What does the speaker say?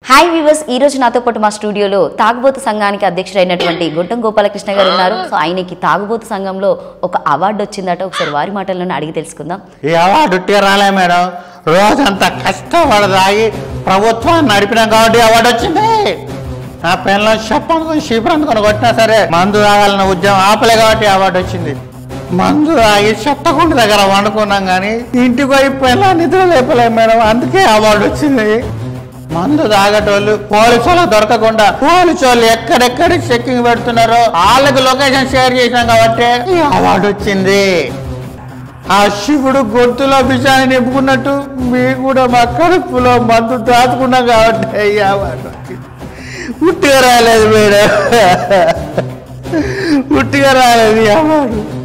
Hi viewers ఈ రోజు నాతో పాటు మా స్టూడియోలో తాగుబోతు సంఘానికి అధ్యక్షుడైనటువంటి గుంటం గోపాలకృష్ణ గారు ఉన్నారు సో ఆయనకి తాగుబోతు సంఘంలో ఒక అవార్డు వచ్చిందట ఒకసారి వారి మాటల్లోనే అడిగి తెలుసుకుందాం ఈ అవార్డు ఉట్టిగా రాలే మేడం రోజంతా కష్టపడి తాగి ప్రభుత్వాన్ని నడిపినాం కాబట్టి అవార్డు వచ్చింది నా పెన్లో చెప్పనుకొని శిబిరందుకొని కొట్టినా సరే మందు తాగాలన్న ఉద్యమం ఆపలే కాబట్టి అవార్డు వచ్చింది మందు తాగి చెత్తకుండి దగ్గర వండుకున్నాం కానీ ఇంటికి పోయి పెళ్ళ నిద్ర లేపలేం మేడం అందుకే అవార్డు వచ్చింది మందు తాగటోళ్ళు పోలీసు వాళ్ళకి దొరకకుండా పోలీసు వాళ్ళు ఎక్కడెక్కడ చెక్కింగ్ పెడుతున్నారో వాళ్ళకి లొకేషన్ షేర్ చేసినాం కాబట్టి ఈ అవార్డు వచ్చింది ఆ శివుడు గొంతులో విషయాన్ని నింపుకున్నట్టు మీరు కూడా మా కడుపులో మందు దాచుకున్నాం కాబట్టి ఈ అవార్డు వచ్చింది. ఉట్టిగా రాలేదు మేడం ఉట్టిగా రాలేదు ఈ అవార్డు